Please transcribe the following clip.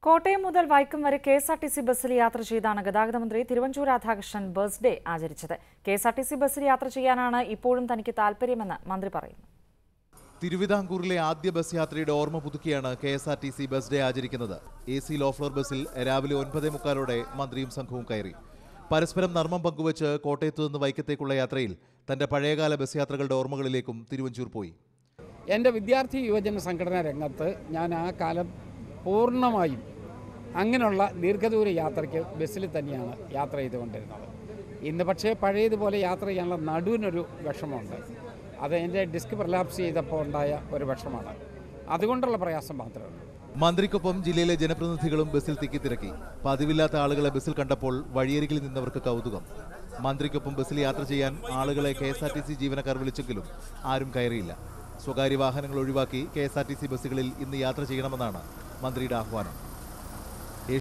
കോട്ടയം മുതൽ വൈക്കം വരെ K S R T C ബസ്സിൽ യാത്ര ചെയ്താണ് ഗതാഗത മന്ത്രി തിരുവഞ്ചൂർ രാധാകൃഷ്ണൻ ബർത്ത്ഡേ ആചരിച്ചത് K S R T C ബസ്സിൽ യാത്ര ചെയ്യാനാണ് ഇപ്പോഴും തനിക്ക് താൽപ്പര്യമെന്ന് മന്ത്രി പറയുന്നു തിരുവിതാംകൂറിലെ ആദ്യ ബസ് യാത്രയുടെ ഓർമ്മ പുതുക്കിയാണ് K S R T C bus day ആചരിക്കുന്നത് എ സി ലോ ഫ്ലോർ ബസ്സിൽ രാവിലെ ഒൻപതേ മുക്കാലോടെ മന്ത്രിയും സംഘവും കയറി പരസ്പരം നർമ്മം പങ്കുവച്ച് കോട്ടയത്തു നിന്ന് വൈക്കത്തേക്കുള്ള യാത്രയിൽ തന്റെ പഴയകാല ബസ് യാത്രകളുടെ ഓർമ്മകളിലേക്കും തിരുവഞ്ചൂർ പോയി എൻ്റെ വിദ്യാർത്ഥി യുവജന സംഘടനാ രംഗത്ത് ഞാൻ ആ കാലം പൂർണ്ണമായും അങ്ങനെയുള്ള ദീർഘദൂര യാത്രയ്ക്ക് ബസ്സിൽ തന്നെയാണ് യാത്ര ചെയ്തുകൊണ്ടിരുന്നത് ഇന്ന് പക്ഷേ പഴയതുപോലെ യാത്ര ചെയ്യാനുള്ള നടുവിനൊരു വിഷമമുണ്ട് അത് എൻ്റെ ഡിസ്ക് പ്രലാപ്സ് ചെയ്തപ്പോൾ ഉണ്ടായ ഒരു വിഷമാണ് അതുകൊണ്ടുള്ള പ്രയാസം മാത്രമേ ഉള്ളൂ മന്ത്രിക്കൊപ്പം ജില്ലയിലെ ജനപ്രതിനിധികളും ബസ്സിൽ തിക്കിത്തിരക്കി പതിവില്ലാത്ത ആളുകളെ ബസ്സിൽ കണ്ടപ്പോൾ വഴിയരികിൽ നിന്നവർക്ക് കൗതുകം മന്ത്രിക്കൊപ്പം ബസ്സിൽ യാത്ര ചെയ്യാൻ ആളുകളെ K S R T C ജീവനക്കാർ വിളിച്ചെങ്കിലും ആരും കയറിയില്ല സ്വകാര്യ വാഹനങ്ങൾ ഒഴിവാക്കി K S R T C ബസ്സുകളിൽ ഇന്ന് യാത്ര ചെയ്യണമെന്നാണ് മന്ത്രിയുടെ ആഹ്വാനം